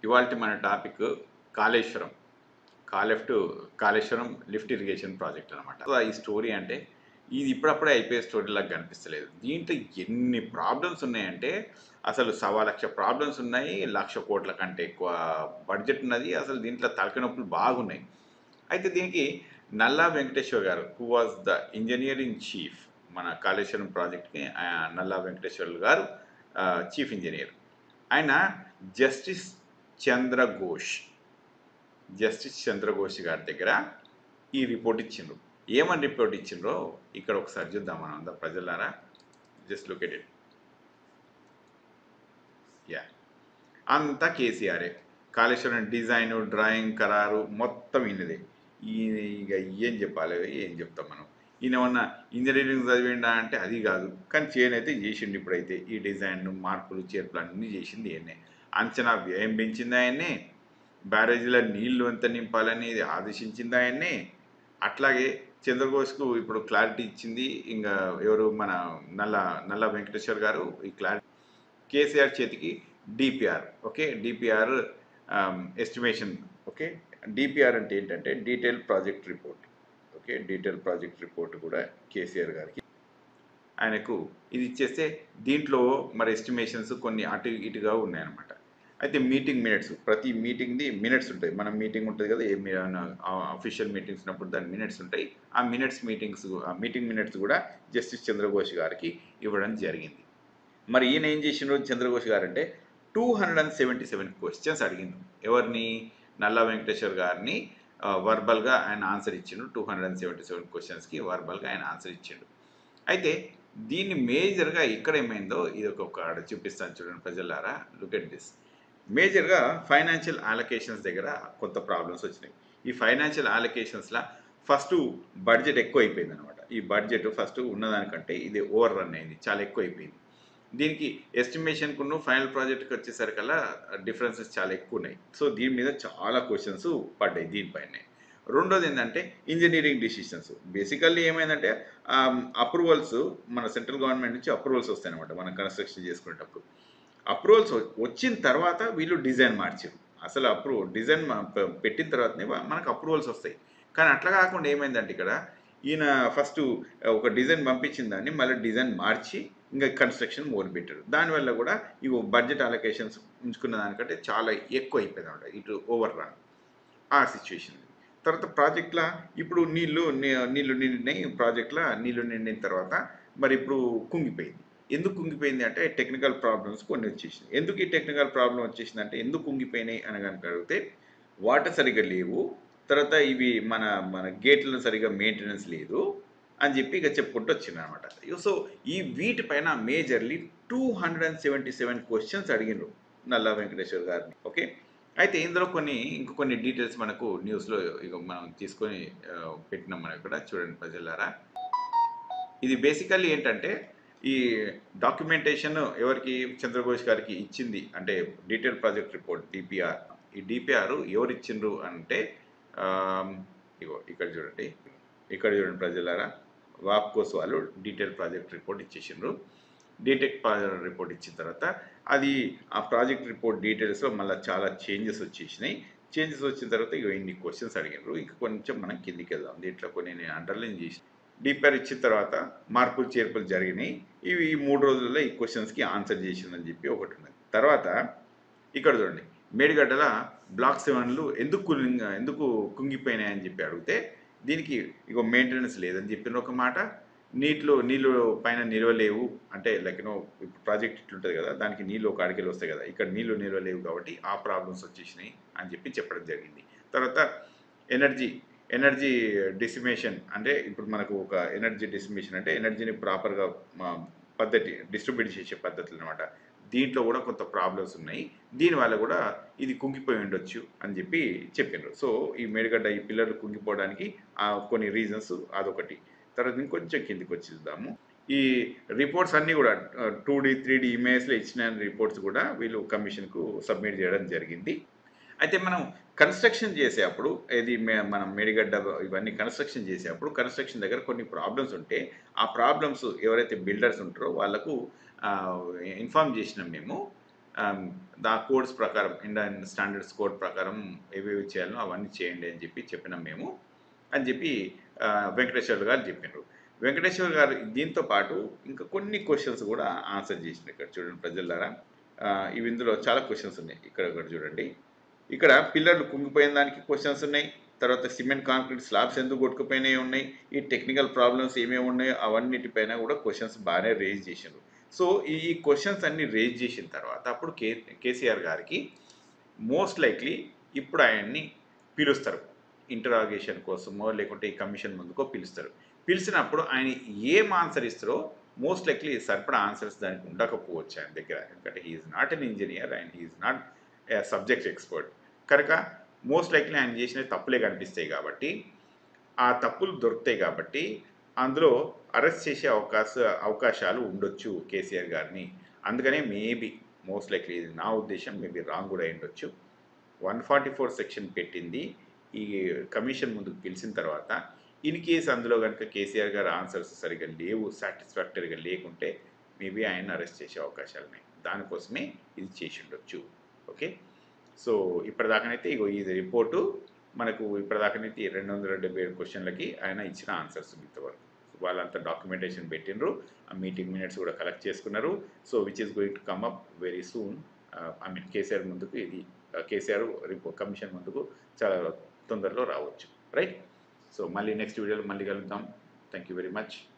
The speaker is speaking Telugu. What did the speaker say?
ఇవాళ మన టాపిక్ కాళేశ్వరం కాలెఫ్ట్ కాళేశ్వరం లిఫ్ట్ ఇరిగేషన్ ప్రాజెక్ట్ అనమాట ఈ స్టోరీ అంటే ఇది ఇప్పుడప్పుడే అయిపోయే స్టోరీ లాగా కనిపిస్తలేదు దీంట్లో ఎన్ని ప్రాబ్లమ్స్ ఉన్నాయంటే అసలు సవా లక్ష ప్రాబ్లమ్స్ ఉన్నాయి లక్ష కోట్ల కంటే ఎక్కువ బడ్జెట్ ఉన్నది అసలు దీంట్లో తలకి నొప్పులు బాగున్నాయి అయితే దీనికి Nalla Venkateshwar garu who was the engineering chief మన కాళేశ్వరం ప్రాజెక్ట్కి ఆ, నల్లా వెంకటేశ్వర్ గారు చీఫ్ ఇంజనీర్ ఆయన జస్టిస్ చంద్ర ఘోష్ జస్టిస్ చంద్రఘోష్ గారి దగ్గర ఈ రిపోర్ట్ ఇచ్చిండ్రు ఏమని రిపోర్ట్ ఇచ్చిండ్రో ఇక్కడ ఒకసారి చూద్దాం మనం అందరం ప్రజలారా just look at it yeah అంతా కేసీఆరే కాళేశ్వరం డిజైన్ డ్రాయింగ్ ఖరారు మొత్తం ఈయనదే ఈయన ఇక ఏం చెప్పాలి ఏం చెప్తాం మనం ఈయన ఏమన్నా ఇంజనీరింగ్ చదివిండా అంటే అది కాదు కానీ చేయనైతే చేసిండు ఇప్పుడైతే ఈ డిజైన్ మార్పులు చేర్పులు అన్నీ చేసింది ఈయనే అంచనా వ్యయం పెంచింది ఆయన్నే బ్యారేజీల నీళ్లు ఎంత నింపాలని ఆదేశించింది ఆయన్నే అట్లాగే చంద్రఘోష్కు ఇప్పుడు క్లారిటీ ఇచ్చింది ఇంకా ఎవరు మన నల్ల నల్ల వెంకటేశ్వర్ గారు ఈ క్లారిటీ కేసీఆర్ చేతికి DPR okay DPR estimation okay DPR అంటే ఏంటంటే detail project report okay detail project report కూడా కేసీఆర్ గారికి ఆయనకు ఇది ఇచ్చేస్తే దీంట్లో మరి ఎస్టిమేషన్స్ కొన్ని అటు ఇటుగా ఉన్నాయన్నమాట అయితే మీటింగ్ మినిట్స్ ప్రతి మీటింగ్ది మినిట్స్ ఉంటాయి మనం మీటింగ్ ఉంటుంది కదా ఏ అఫీషియల్ మీటింగ్స్ ఉన్నప్పుడు దాని మినిట్స్ ఉంటాయి ఆ మినిట్స్ మీటింగ్స్ ఆ మీటింగ్ మినిట్స్ కూడా జస్టిస్ చంద్రఘోష్ గారికి ఇవ్వడం జరిగింది మరి ఈయన ఏం చేసిండ్రు చంద్రఘోష్ గారు అంటే two hundred and seventy seven questions అడిగిండు ఎవరిని నల్లా వెంకటేశ్వర్ గారిని వర్బల్గా ఆయన ఆన్సర్ ఇచ్చిండు two hundred and seventy seven క్వశ్చన్స్కి వర్బల్గా ఆయన ఆన్సర్ ఇచ్చిండు అయితే దీన్ని మేజర్గా ఇక్కడ ఏమైందో ఇది ఒక ఆడ చూపిస్తాను చూడండి ప్రజలారా లుక్ ఎట్ దిస్ మేజర్గా ఫైనాన్షియల్ అలొకేషన్స్ దగ్గర కొంత ప్రాబ్లమ్స్ వచ్చినాయి ఈ ఫైనాన్షియల్ అలొకేషన్స్లో ఫస్ట్ బడ్జెట్ ఎక్కువ అయిపోయింది అనమాట ఈ బడ్జెట్ ఫస్ట్ ఉన్నదానికంటే ఇది ఓవర్ రన్ అయింది చాలా ఎక్కువ అయిపోయింది దీనికి ఎస్టిమేషన్కును ఫైనల్ ప్రాజెక్ట్కి వచ్చేసరికల్లా డిఫరెన్సెస్ చాలా ఎక్కువ ఉన్నాయి సో దీని మీద చాలా క్వశ్చన్స్ పడ్డాయి దీనిపైనే రెండోది ఏంటంటే ఇంజనీరింగ్ డిసిషన్స్ బేసికల్లీ ఏమైందంటే అప్రూవల్స్ మన సెంట్రల్ గవర్నమెంట్ నుంచి అప్రూవల్స్ వస్తాయి అనమాట మనం కన్స్ట్రక్షన్ చేసుకునేటప్పుడు అప్రూవల్స్ వచ్చిన తర్వాత వీళ్ళు డిజైన్ మార్చారు అసలు అప్రూవ్ డిజైన్ పెట్టిన తర్వాతనే మనకు అప్రూవల్స్ వస్తాయి కానీ అట్లా కాకుండా ఏమైందంటే ఇక్కడ ఈయన ఫస్ట్ ఒక డిజైన్ పంపించిన దాన్ని మళ్ళీ డిజైన్ మార్చి ఇంకా కన్స్ట్రక్షన్ మొదలుపెట్టారు దానివల్ల కూడా ఇవి బడ్జెట్ అలొకేషన్స్ ఉంచుకున్న దానికంటే చాలా ఎక్కువ అయిపోయింది అనమాట ఇటు ఓవర్ రన్ ఆ సిచ్యువేషన్ తర్వాత ప్రాజెక్ట్లో ఇప్పుడు నీళ్లు నీ- నీళ్లు నిండినాయి ప్రాజెక్ట్లో నీళ్లు నిండిన తర్వాత మరి ఇప్పుడు కుంగిపోయింది ఎందుకు కుంగిపోయింది అంటే టెక్నికల్ ప్రాబ్లమ్స్ కొన్ని వచ్చేసింది ఎందుకు ఈ టెక్నికల్ ప్రాబ్లం వచ్చేసింది అంటే ఎందుకు కుంగిపోయినాయి అని కనుక అడిగితే వాటర్ సరిగ్గా లేవు తర్వాత ఇవి మన మన గేట్లను సరిగ్గా మెయింటెనెన్స్ లేదు అని చెప్పి ఇక చెప్పుకుంటూ వచ్చింది అనమాట సో ఈ వీటిపైన majorly two hundred and seventy seven questions అడిగినారు నల్లా వెంకటేశ్వర్ గారిని ఓకే అయితే ఇందులో కొన్ని ఇంకో కొన్ని డీటెయిల్స్ మనకు న్యూస్లో ఇక మనం తీసుకొని ఆ, పెట్టినాం మనం ఇక్కడ చూడండి ప్రజలారా ఇది బేసికల్లీ ఏంటంటే ఈ డాక్యుమెంటేషన్ ఎవరికి చంద్రఘోష్ గారికి ఇచ్చింది అంటే డీటెయిల్ ప్రాజెక్ట్ రిపోర్ట్ డిపిఆర్ ఈ డిపిఆర్ ఎవరు ఇచ్చిండ్రు అంటే ఆమ్, ఇగో ఇక్కడ చూడండి ఇక్కడ చూడండి ప్రజలారా వాప్కోస్ వాళ్ళు డీటెయిల్ ప్రాజెక్ట్ రిపోర్ట్ ఇచ్చేసిండ్రు డీటెక్ ప్రాజెక్ట్ రిపోర్ట్ ఇచ్చిన తర్వాత అది ఆ ప్రాజెక్ట్ రిపోర్ట్ డీటెయిల్స్లో మళ్ళీ చాలా చేంజెస్ వచ్చేసినాయి చేంజెస్ వచ్చిన తర్వాత ఇక ఇన్ని క్వశ్చన్స్ అడిగినారు ఇంక కొంచెం మనం కిందికి వెళ్దాం దీంట్లో కొన్ని నేను అండర్లైన్ చేసి డీపర్ ఇచ్చిన తర్వాత మార్పులు చేర్పులు జరిగినాయి ఇవి ఈ మూడు రోజుల్లో ఈ క్వశ్చన్స్కి ఆన్సర్ చేసిందని చెప్పి ఒకటి ఉన్నది తర్వాత ఇక్కడ చూడండి మేడిగడ్డల బ్లాక్ సెవెన్లు ఎందుకు కూలింగ్ ఎందుకు కుంగిపోయినాయని చెప్పి అడిగితే దీనికి ఇగో మెయింటెనెన్స్ లేదని చెప్పిన ఒక మాట నీటిలో నీళ్ళు పైన నిల్వలేవు అంటే లైక్ నో ఇప్పుడు ప్రాజెక్ట్ ఇట్లుంటుంది కదా దానికి నీళ్ళు ఒక అడికెళ్ళి వస్తాయి కదా ఇక్కడ నీళ్ళు నిల్వలేవు కాబట్టి ఆ ప్రాబ్లమ్స్ వచ్చేసినాయి అని చెప్పి చెప్పడం జరిగింది తర్వాత ఎనర్జీ ఎనర్జీ డిసిమేషన్ అంటే ఇప్పుడు మనకు ఒక ఎనర్జీ డిసిమేషన్ అంటే ఎనర్జీని ప్రాపర్గా పద్ధతి డిస్ట్రిబ్యూట్ చేసే పద్ధతులు అనమాట దీంట్లో కూడా కొంత ప్రాబ్లమ్స్ ఉన్నాయి దీనివల్ల కూడా ఇది కుంగిపోయి ఉండొచ్చు అని చెప్పి చెప్పిండ్రు సో ఈ మేడిగడ్డ ఈ పిల్లర్లు కుంగిపోవడానికి ఆ కొన్ని రీజన్స్ అదొకటి తర్వాత ఇంకొంచెం కిందికి వచ్చి చూద్దాము ఈ రిపోర్ట్స్ అన్నీ కూడా టూ డి త్రీ డి ఇమేజ్లో ఇచ్చిన రిపోర్ట్స్ కూడా వీళ్ళు కమిషన్కు సబ్మిట్ చేయడం జరిగింది అయితే మనం కన్స్ట్రక్షన్ చేసేటప్పుడు ఇది మే- మనం మేడిగడ్డ ఇవన్నీ కన్స్ట్రక్షన్ చేసేటప్పుడు కన్స్ట్రక్షన్ దగ్గర కొన్ని ప్రాబ్లమ్స్ ఉంటే ఆ ప్రాబ్లమ్స్ ఎవరైతే బిల్డర్స్ ఉంటారో వాళ్ళకు ఇన్ఫామ్ చేసినాం మేము దా కోడ్స్ ప్రకారం ఇండియన్ స్టాండర్డ్స్ కోడ్ ప్రకారం ఏవేవి చేయాలో అవన్నీ చేయండి అని చెప్పి చెప్పినాం మేము అని చెప్పి ఆ, వెంకటేశ్వర గారు చెప్పినారు వెంకటేశ్వర గారు దీంతో పాటు ఇంకా కొన్ని క్వశ్చన్స్ కూడా ఆన్సర్ చేసినారు ఇక్కడ చూడండి ప్రజలారా ఆ, ఇవి ఇందులో చాలా క్వశ్చన్స్ ఉన్నాయి ఇక్కడ ఇక్కడ చూడండి ఇక్కడ పిల్లర్లు కుంగిపోయిన దానికి క్వశ్చన్స్ ఉన్నాయి తర్వాత సిమెంట్ కాంక్రీట్ స్లాబ్స్ ఎందుకు కొట్టుకుపోయినాయి ఉన్నాయి ఈ టెక్నికల్ ప్రాబ్లమ్స్ ఏమేమి ఉన్నాయో అవన్నిటిపైన కూడా క్వశ్చన్స్ బాగానే రేజ్ చేసిండ్రు సో ఈ ఈ క్వశ్చన్స్ అన్ని రేజ్ చేసిన తర్వాత అప్పుడు కే కేసీఆర్ గారికి మోస్ట్ లైక్లీ ఇప్పుడు ఆయన్ని పిలుస్తారు ఇంటరాగేషన్ కోసమో లేకుంటే ఈ కమిషన్ ముందుకో పిలుస్తారు పిలిచినప్పుడు ఆయన ఏం ఆన్సర్ ఇస్తారో మోస్ట్ లైక్లీ సరిపడా ఆన్సర్స్ దానికి ఉండకపోవచ్చు ఆయన దగ్గర ఎందుకంటే he's not an engineer and he's not subject expert కనుక మోస్ట్ లైక్లీ ఆయన చేసిన తప్పులే కనిపిస్తాయి కాబట్టి ఆ తప్పులు దొరుకుతాయి కాబట్టి అందులో అరెస్ట్ చేసే అవకాశ అవకాశాలు ఉండొచ్చు కేసీఆర్ గారిని అందుకనే మేబీ మోస్ట్ లైక్లీ ఇది నా ఉద్దేశం మేబీ రాంగ్ కూడా అయి ఉండొచ్చు వన్ ఫార్టీ ఫోర్ సెక్షన్ పెట్టింది ఈ కమిషన్ ముందుకు పిలిచిన తర్వాత ఇన్ కేస్ అందులో కనుక కేసీఆర్ గారు ఆన్సర్స్ సరిగ్గా లేవు సాటిస్ఫాక్టరీగా లేకుంటే మేబీ ఆయన అరెస్ట్ చేసే అవకాశాలు ఉన్నాయి దానికోసమే ఇది చేసి ఉండొచ్చు ఓకే సో ఇప్పటిదాకానైతే ఇగో ఈ రిపోర్టు మనకు ఇప్పటిదాకానైతే ఈ రెండు వందల డెబ్బై ఏడు క్వశ్చన్లకి ఆయన ఇచ్చిన ఆన్సర్స్ ఇంతవరకు వాళ్ళంతా డాక్యుమెంటేషన్ పెట్టినరు ఆ మీటింగ్ మినిట్స్ కూడా కలెక్ట్ చేసుకున్నారు so which is going to come up very soon I mean KCR ముందుకు ఇది కేసీఆర్ రిపో కమిషన్ ముందుకు చాలా తొందరలో రావచ్చు రైట్ సో మళ్ళీ నెక్స్ట్ వీడియోలో మళ్ళీ కలుద్దాం థ్యాంక్ యూ వెరీ మచ్